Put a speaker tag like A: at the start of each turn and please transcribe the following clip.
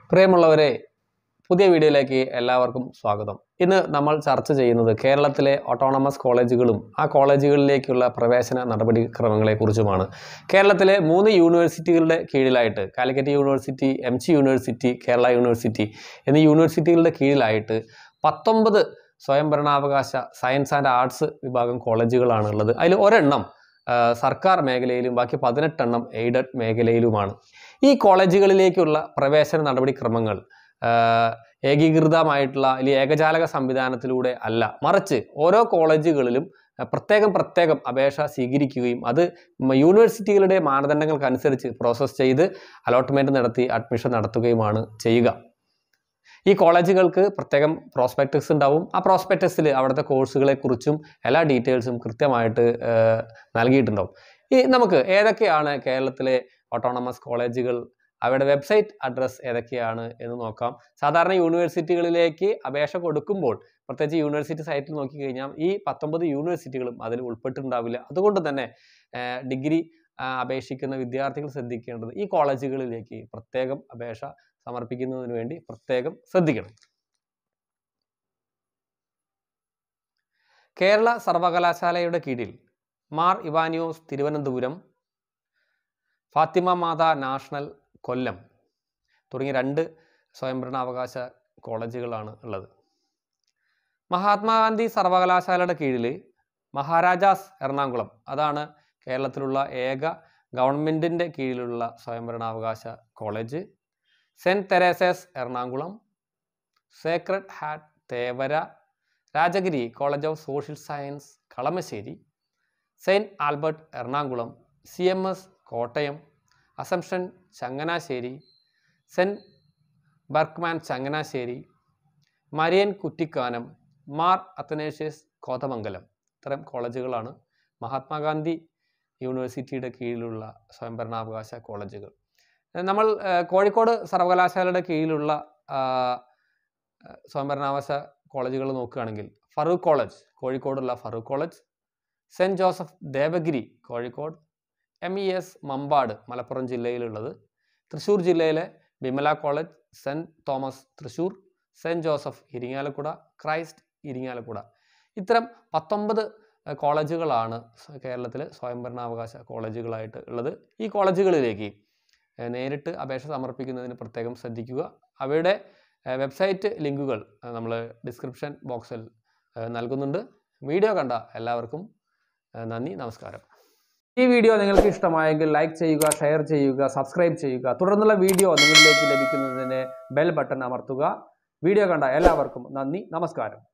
A: പ്രിയമുള്ളവരെ പുതിയ വീഡിയോയിലേക്ക് എല്ലാവർക്കും സ്വാഗതം ഇന്ന് നമ്മൾ ചർച്ച ചെയ്യുന്നത് കേരളത്തിലെ ഓട്ടോണമസ് കോളേജുകളും ആ കോളേജുകളിലേക്കുള്ള പ്രവേശന നടപടിക്രമങ്ങളെക്കുറിച്ചുമാണ് കേരളത്തിലെ മൂന്ന് യൂണിവേഴ്സിറ്റികളുടെ കീഴിലായിട്ട് Calicut university M G university Kerala university എന്നീ യൂണിവേഴ്സിറ്റികളുടെ കീഴിലായിട്ട് പത്തൊമ്പത് സ്വയംഭരണാവകാശ സയൻസ് ആൻഡ് ആർട്സ് വിഭാഗം കോളേജുകളാണ് ഉള്ളത് അതിൽ ഒരെണ്ണം ആ, സർക്കാർ മേഖലയിലും ബാക്കി പതിനെട്ടെണ്ണം എയ്ഡഡ് മേഖലയിലുമാണ് ഈ കോളേജുകളിലേക്കുള്ള പ്രവേശന നടപടിക്രമങ്ങൾ ആ, ഏകീകൃതമായിട്ടുള്ള അല്ലെങ്കിൽ ഏകജാലക സംവിധാനത്തിലൂടെ അല്ല മറിച്ച് ഓരോ കോളേജുകളിലും ആ, പ്രത്യേകം പ്രത്യേകം അപേക്ഷ സ്വീകരിക്കുകയും അത് മ- യൂണിവേഴ്സിറ്റികളുടെ മാനദണ്ഡങ്ങൾക്കനുസരിച്ച് പ്രോസസ്സ് ചെയ്ത് അലോട്ട്മെൻറ്റ് നടത്തി അഡ്മിഷൻ നടത്തുകയുമാണ് ചെയ്യുക ഈ കോളേജുകൾക്ക് പ്രത്യേകം പ്രോസ്പെക്ടസ് ഉണ്ടാവും ആ പ്രോസ്പെക്ടസിൽ അവിടുത്തെ കോഴ്സുകളെക്കുറിച്ചും എല്ലാ ഡീറ്റെയിൽസും കൃത്യമായിട്ട് ആ, നൽകിയിട്ടുണ്ടാവും ഈ നമുക്ക് ഏതൊക്കെയാണ് കേരളത്തിലെ ഓട്ടോണമസ് കോളേജുകൾ അവയുടെ വെബ്സൈറ്റ് അഡ്രസ്സ് ഏതൊക്കെയാണ് എന്ന് നോക്കാം സാധാരണ യൂണിവേഴ്സിറ്റികളിലേക്ക് അപേക്ഷ കൊടുക്കുമ്പോൾ പ്രത്യേകിച്ച് യൂണിവേഴ്സിറ്റി സൈറ്റിൽ നോക്കിക്കഴിഞ്ഞാൽ ഈ പത്തൊമ്പത് യൂണിവേഴ്സിറ്റികളും അതിൽ ഉൾപ്പെട്ടിട്ടുണ്ടാവില്ല അതുകൊണ്ട് തന്നെ ആ, ഡിഗ്രി ആ, അപേക്ഷിക്കുന്ന വിദ്യാർത്ഥികൾ ശ്രദ്ധിക്കേണ്ടത് ഈ കോളേജുകളിലേക്ക് പ്രത്യേകം അപേക്ഷ സമർപ്പിക്കുന്നതിന് വേണ്ടി പ്രത്യേകം ശ്രദ്ധിക്കണം കേരള സർവകലാശാലയുടെ കീഴിൽ മാർ ഇവാനിയോസ് തിരുവനന്തപുരം ഫാത്തിമ മാതാ നാഷണൽ കൊല്ലം തുടങ്ങിയ രണ്ട് സ്വയംഭരണാവകാശ കോളേജുകളാണ് ഉള്ളത് മഹാത്മാഗാന്ധി സർവകലാശാലയുടെ കീഴിൽ മഹാരാജാസ് എറണാകുളം അതാണ് കേരളത്തിലുള്ള ഏക ഗവൺമെൻറ്റിൻ്റെ കീഴിലുള്ള സ്വയംഭരണാവകാശ college saint Teresa's Ernakulam sacred heart Thevara Rajagiri college of social science Kalamassery saint Albert Ernakulam C M S Kottayam assumption Changanassery saint Berchmans Changanassery Marian Kuttikkanam Mar Athanasius Kothamangalam ഇത്തരം കോളേജുകളാണ് മഹാത്മാഗാന്ധി യൂണിവേഴ്സിറ്റിയുടെ കീഴിലുള്ള സ്വയംഭരണാവകാശ കോളേജുകൾ ഏഹ് നമ്മൾ ഏഹ് കോഴിക്കോട് സർവകലാശാലയുടെ കീഴിലുള്ള ആ, ഏഹ് സ്വയംഭരണാവകാശ കോളേജുകൾ നോക്കുകയാണെങ്കിൽ ഫറൂഖ് കോളേജ് കോഴിക്കോടുള്ള Farook college saint Joseph Devagiri Kozhikode M E S Mampad Malappuram ജില്ലയിലുള്ളത് തൃശ്ശൂർ ജില്ലയിലെ Bimala college saint Thomas Thrissur saint Joseph Irinjalakuda Christ Irinjalakuda ഇത്തരം പത്തൊമ്പത് ഏഹ് കോളേജുകളാണ് സ- കേരളത്തിലെ സ്വയംഭരണാവകാശ കോളേജുകളായിട്ട് ഉള്ളത് ഈ കോളേജുകളിലേക്ക് ഏഹ് നേരിട്ട് അപേക്ഷ സമർപ്പിക്കുന്നതിന് പ്രത്യേകം ശ്രദ്ധിക്കുക അവയുടെ ഏഹ് വെബ്സൈറ്റ് ലിങ്കുകൾ നമ്മൾ ഡിസ്ക്രിപ്ഷൻ ബോക്സിൽ ഏഹ് നൽകുന്നുണ്ട് വീഡിയോ കണ്ട എല്ലാവർക്കും ഏഹ് നന്ദി നമസ്കാരം ഈ വീഡിയോ നിങ്ങൾക്ക് ഇഷ്ടമായെങ്കിൽ ലൈക്ക് ചെയ്യുക ഷെയർ ചെയ്യുക സബ്സ്ക്രൈബ് ചെയ്യുക തുടർന്നുള്ള വീഡിയോ നിങ്ങളിലേക്ക് ലഭിക്കുന്നതിന് ബെൽ ബട്ടൺ അമർത്തുക വീഡിയോ കണ്ട എല്ലാവർക്കും നന്ദി നമസ്കാരം